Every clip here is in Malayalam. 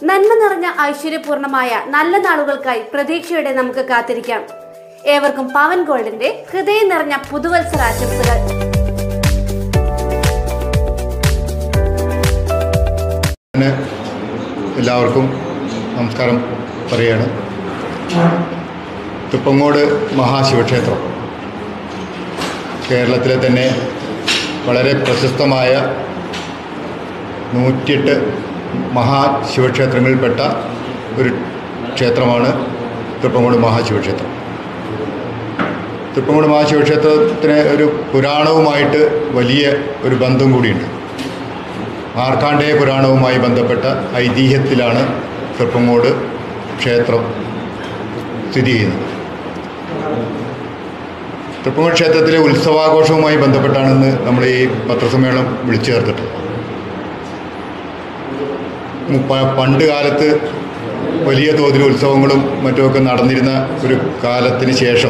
നന്മ നിറഞ്ഞ ഐശ്വര്യപൂർണമായ നല്ല നാളുകൾക്കായി പ്രതീക്ഷയോടെ നമുക്ക് കാത്തിരിക്കാം ഏവർക്കും പവൻ ഗോൾഡിന്റെ ഹൃദയം നിറഞ്ഞ പുതുവത്സരാശംസകൾ പിന്നെ എല്ലാവർക്കും നമസ്കാരം പറയുകയാണ് തുപ്പങ്ങോട് മഹാശിവക്ഷേത്രം കേരളത്തിലെ തന്നെ വളരെ പ്രശസ്തമായ നൂറ്റിയെട്ട് മഹാശിവക്ഷേത്രങ്ങളിൽപ്പെട്ട ഒരു ക്ഷേത്രമാണ് തൃപ്പങ്ങോട് മഹാശിവക്ഷേത്രം തൃപ്പങ്ങോട് മഹാശിവക്ഷേത്രത്തിന് ഒരു പുരാണവുമായിട്ട് വലിയ ഒരു ബന്ധം കൂടിയുണ്ട് മാർക്കാണ്ഡേയ പുരാണവുമായി ബന്ധപ്പെട്ട ഐതിഹ്യത്തിലാണ് തൃപ്പങ്ങോട് ക്ഷേത്രം സ്ഥിതി ചെയ്യുന്നത് തൃപ്പങ്ങോട് ക്ഷേത്രത്തിലെ ഉത്സവാഘോഷവുമായി ബന്ധപ്പെട്ടാണെന്ന് നമ്മൾ ഈ പത്രസമ്മേളനം വിളിച്ചു ചേർത്തിട്ട് മുപ്പ- പണ്ട് കാലത്ത് വലിയ തോതിൽ ഉത്സവങ്ങളും മറ്റുമൊക്കെ നടന്നിരുന്ന ഒരു കാലത്തിന് ശേഷം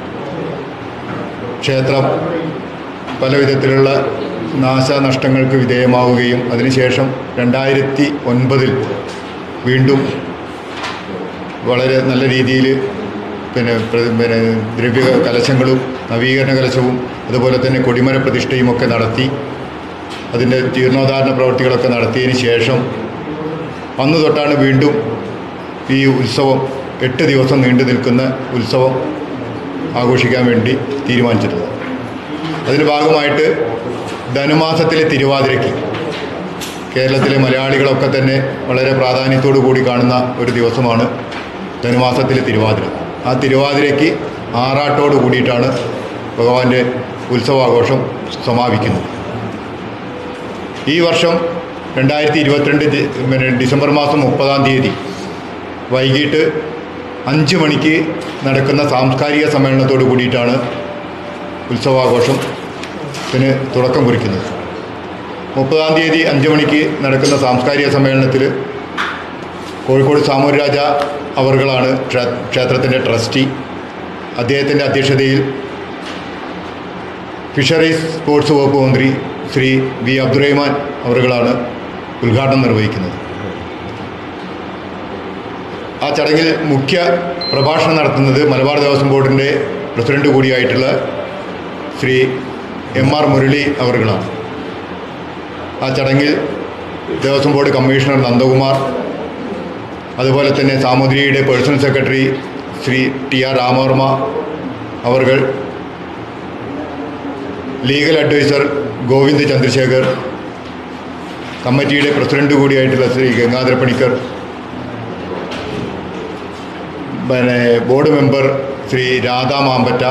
ക്ഷേത്രം പല വിധത്തിലുള്ള നാശനഷ്ടങ്ങൾക്ക് വിധേയമാവുകയും അതിനുശേഷം രണ്ടായിരത്തി ഒൻപതിൽ വീണ്ടും വളരെ നല്ല രീതിയിൽ പിന്നെ പ്ര- പിന്നെ ദ്രവ്യ കലശങ്ങളും നവീകരണ കലശവും അതുപോലെ തന്നെ കൊടിമര പ്രതിഷ്ഠയും ഒക്കെ നടത്തി അതിൻ്റെ ജീർണോദ്ധാരണ പ്രവർത്തികളൊക്കെ നടത്തിയതിന് ശേഷം അന്ന് തൊട്ടാണ് വീണ്ടും ഈ ഉത്സവം എട്ട് ദിവസം നീണ്ടു നിൽക്കുന്ന ഉത്സവം ആഘോഷിക്കാൻ വേണ്ടി തീരുമാനിച്ചിട്ടുള്ളത് അതിൻ്റെ ഭാഗമായിട്ട് ധനുമാസത്തിലെ തിരുവാതിരയ്ക്ക് കേരളത്തിലെ മലയാളികളൊക്കെ തന്നെ വളരെ പ്രാധാന്യത്തോടു കൂടി കാണുന്ന ഒരു ദിവസമാണ് ധനുമാസത്തിലെ തിരുവാതിര ആ തിരുവാതിരയ്ക്ക് ആറാട്ടോട് കൂടിയിട്ടാണ് ഭഗവാന്റെ ഉത്സവാഘോഷം സമാപിക്കുന്നത് ഈ വർഷം രണ്ടായിരത്തി ഇരുപത്തിരണ്ട് ഡി- പിന്നെ ഡിസംബർ മാസം മുപ്പതാം തീയതി വൈകിട്ട് അഞ്ച് മണിക്ക് നടക്കുന്ന സാംസ്കാരിക സമ്മേളനത്തോട് കൂടിയിട്ടാണ് ഉത്സവാഘോഷത്തിന് തുടക്കം കുറിക്കുന്നത് മുപ്പതാം തീയതി അഞ്ച് മണിക്ക് നടക്കുന്ന സാംസ്കാരിക സമ്മേളനത്തിൽ കോഴിക്കോട് സാമൂരാജ അവർകളാണ് ക്ഷേ- ക്ഷേത്രത്തിൻ്റെ ട്രസ്റ്റി അദ്ദേഹത്തിൻ്റെ അധ്യക്ഷതയിൽ ഫിഷറീസ് സ്പോർട്സ് വകുപ്പ് മന്ത്രി ശ്രീ വി അബ്ദുറഹ്മാൻ അവറുകളാണ് ഉദ്ഘാടനം നിർവഹിക്കുന്നത് ആ ചടങ്ങിൽ മുഖ്യ പ്രഭാഷണം നടത്തുന്നത് മലബാർ ദേവസ്വം ബോർഡിൻ്റെ പ്രസിഡന്റ് കൂടിയായിട്ടുള്ള ശ്രീ എം ആർ മുരളി അവറുകളാണ് ആ ചടങ്ങിൽ ദേവസ്വം ബോർഡ് കമ്മീഷണർ നന്ദകുമാർ അതുപോലെ തന്നെ സാമൂതിരിയുടെ personal secretary Shri T R Ramavarma അവർകൾ ലീഗൽ അഡ്വൈസർ ഗോവിന്ദ് ചന്ദ്രശേഖർ കമ്മിറ്റിയുടെ പ്രസിഡന്റ് കൂടിയായിട്ടുള്ള ശ്രീ ഗംഗാധര പണിക്കർ പിന്നെ ബോർഡ് മെമ്പർ ശ്രീ രാധാ മാമ്പറ്റ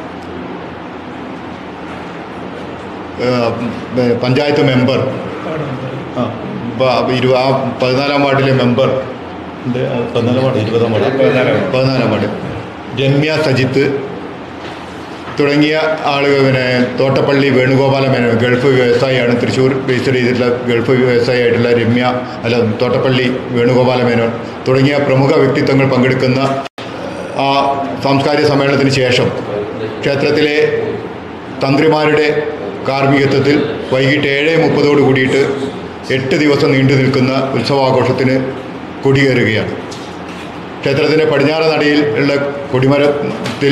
ഏഹ്, പിന്നെ പഞ്ചായത്ത് മെമ്പർ ആ പ- ഇരു ആ പതിനാലാം വാർഡിലെ മെമ്പർ എന്ത്? ആ, പതിനാലാം വാർഡ് ഇരുപതാം വാർഡ് പതിനാലാം വാർഡ് രമ്യ സജിത്ത് തുടങ്ങിയ ആളുകൾ പിന്നെ തോട്ടപ്പള്ളി വേണുഗോപാല മേനോൻ ഗൾഫ് വ്യവസായിയാണ് തൃശ്ശൂർ രജിസ്റ്റർ ചെയ്തിട്ടുള്ള ഗൾഫ് വ്യവസായി ആയിട്ടുള്ള രമ്യ അല്ല തോട്ടപ്പള്ളി വേണുഗോപാല മേനോൻ തുടങ്ങിയ പ്രമുഖ വ്യക്തിത്വങ്ങൾ പങ്കെടുക്കുന്ന ആ സാംസ്കാരിക സമ്മേളനത്തിന് ശേഷം ക്ഷേത്രത്തിലെ തന്ത്രിമാരുടെ കാർമ്മികത്വത്തിൽ വൈകിട്ട് ഏഴ് മുപ്പതോട് കൂടിയിട്ട് എട്ട് ദിവസം നീണ്ടു നിൽക്കുന്ന ഉത്സവാഘോഷത്തിന് കൊടിയേറുകയാണ് ക്ഷേത്രത്തിൻ്റെ പടിഞ്ഞാറ് നടയിൽ ഉള്ള കൊടിമരത്തിൽ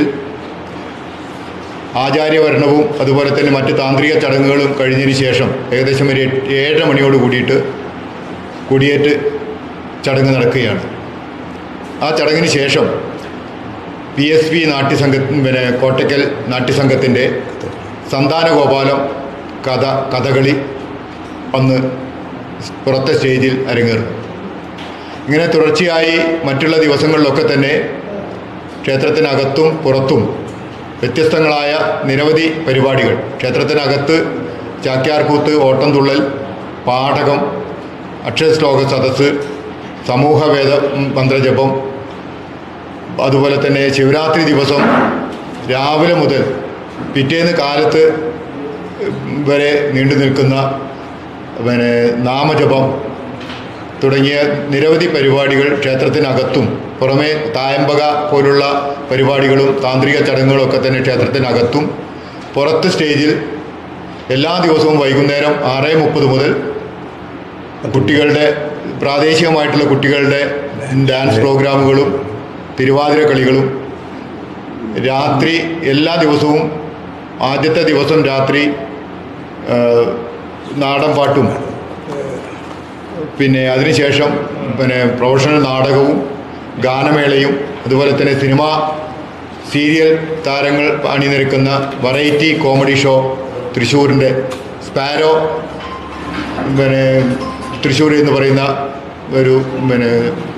ആചാര്യവരണവും അതുപോലെ തന്നെ മറ്റ് താന്ത്രിക ചടങ്ങുകളും കഴിഞ്ഞതിന് ശേഷം ഏകദേശം ഒരു എട്ട് ഏഴര മണിയോട് കൂടിയിട്ട് കൊടിയേറ്റ് ചടങ്ങ് നടക്കുകയാണ് ആ ചടങ്ങിന് ശേഷം പി എസ് പി നാട്യസംഘ പിന്നെ കോട്ടയ്ക്കൽ നാട്യസംഘത്തിൻ്റെ സന്താനഗോപാലം കഥ കഥകളി അന്ന് പുറത്തെ സ്റ്റേജിൽ അരങ്ങേറും ഇങ്ങനെ തുടർച്ചയായി മറ്റുള്ള ദിവസങ്ങളിലൊക്കെ തന്നെ ക്ഷേത്രത്തിനകത്തും പുറത്തും വ്യത്യസ്തങ്ങളായ നിരവധി പരിപാടികൾ ക്ഷേത്രത്തിനകത്ത് ചാക്യാർകൂത്ത് ഓട്ടംതുള്ളൽ പാഠകം അക്ഷരശ്ലോക സദസ്സ് സമൂഹവേദ മന്ത്രജപം അതുപോലെ തന്നെ ശിവരാത്രി ദിവസം രാവിലെ മുതൽ പിറ്റേന്ന് കാലത്ത് വരെ നീണ്ടു നിൽക്കുന്ന പിന്നെ നാമജപം തുടങ്ങിയ നിരവധി പരിപാടികൾ ക്ഷേത്രത്തിനകത്തും പുറമേ തായമ്പക പോലുള്ള പരിപാടികളും താന്ത്രിക ചടങ്ങുകളൊക്കെ തന്നെ ക്ഷേത്രത്തിനകത്തും പുറത്ത് സ്റ്റേജിൽ എല്ലാ ദിവസവും വൈകുന്നേരം ആറ് മുപ്പത് മുതൽ കുട്ടികളുടെ പ്രാദേശികമായിട്ടുള്ള കുട്ടികളുടെ ഡാൻസ് പ്രോഗ്രാമുകളും തിരുവാതിര കളികളും രാത്രി എല്ലാ ദിവസവും ആദ്യത്തെ ദിവസം രാത്രി ആ, നാടൻ പാട്ടും പിന്നെ അതിനുശേഷം പിന്നെ പ്രൊഫഷണൽ നാടകവും ഗാനമേളയും അതുപോലെ തന്നെ സിനിമ സീരിയൽ താരങ്ങൾ അണിനിരക്കുന്ന വെറൈറ്റി കോമഡി ഷോ തൃശ്ശൂരിൻ്റെ സ്പാരോ പിന്നെ തൃശ്ശൂർ എന്ന് പറയുന്ന ഒരു പിന്നെ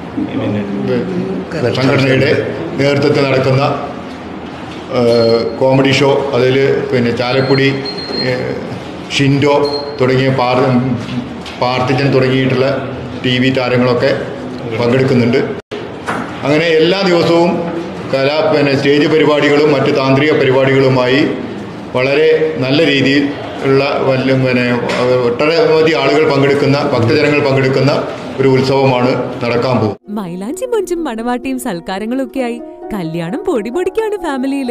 സംഘടനയുടെ നേതൃത്വത്തിൽ നടക്കുന്ന ഏഹ്, കോമഡി ഷോ അതിൽ പിന്നെ ചാലക്കുടി ഏഹ്, ഷിൻഡോ തുടങ്ങിയ പാർ പാർത്തിജൻ തുടങ്ങിയിട്ടുള്ള ടി വി താരങ്ങളൊക്കെ പങ്കെടുക്കുന്നുണ്ട് അങ്ങനെ എല്ലാ ദിവസവും കലാ പിന്നെ സ്റ്റേജ് പരിപാടികളും മറ്റ് താന്ത്രിക പരിപാടികളുമായി വളരെ നല്ല രീതിയിൽ ഉള്ള വല്ല പിന്നെ ഒട്ടനവധി ആളുകൾ പങ്കെടുക്കുന്ന ഭക്തജനങ്ങൾ പങ്കെടുക്കുന്ന ഒരു ഉത്സവമാണ് നടക്കാൻ പോകുന്നത് മൈലാഞ്ചി മൊഞ്ചും മണവാട്ടിയും സൽക്കാരങ്ങളും ഒക്കെയായി കല്യാണം പൊടി പൊടിക്കാണ് ഫാമിലിയില്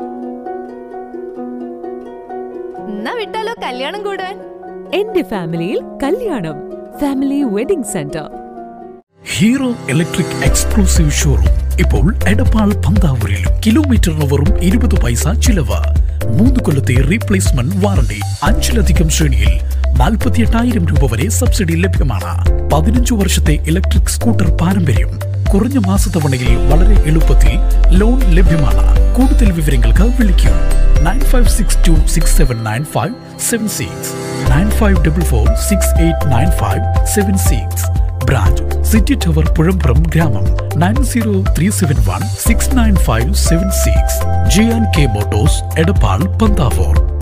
എന്നാ വിട്ടാലോ കല്യാണം കൂടാൻ എന്റെ ഫാമിലിയിൽ കല്യാണം family wedding centre Hero electric exclusive showroom ഇപ്പോൾ എടപ്പാൾ പന്താവൂരിലും കിലോമീറ്ററിന് വെറും ഇരുപത് പൈസ ചിലവ് മൂന്ന് കൊല്ലത്തെ റീപ്ലേസ്മെന്റ് വാറണ്ടി അഞ്ചിലധികം ശ്രേണിയിൽ നാൽപ്പത്തിയെട്ടായിരം രൂപ വരെ സബ്സിഡി ലഭ്യമാണ് പതിനഞ്ചു വർഷത്തെ ഇലക്ട്രിക് സ്കൂട്ടർ പാരമ്പര്യം കുറഞ്ഞ മാസത്തവണയിൽ വളരെ എളുപ്പത്തിൽ ലോൺ ലഭ്യമാണ് കൂടുതൽ വിവരങ്ങൾക്ക് വിളിക്കൂ nine five six two six seven nine five seven six nine five double four six eight nine five seven six branch city tower Puzhambram ഗ്രാമം nine zero three seven one six nine five seven six G and K motors Edappal Panthavoor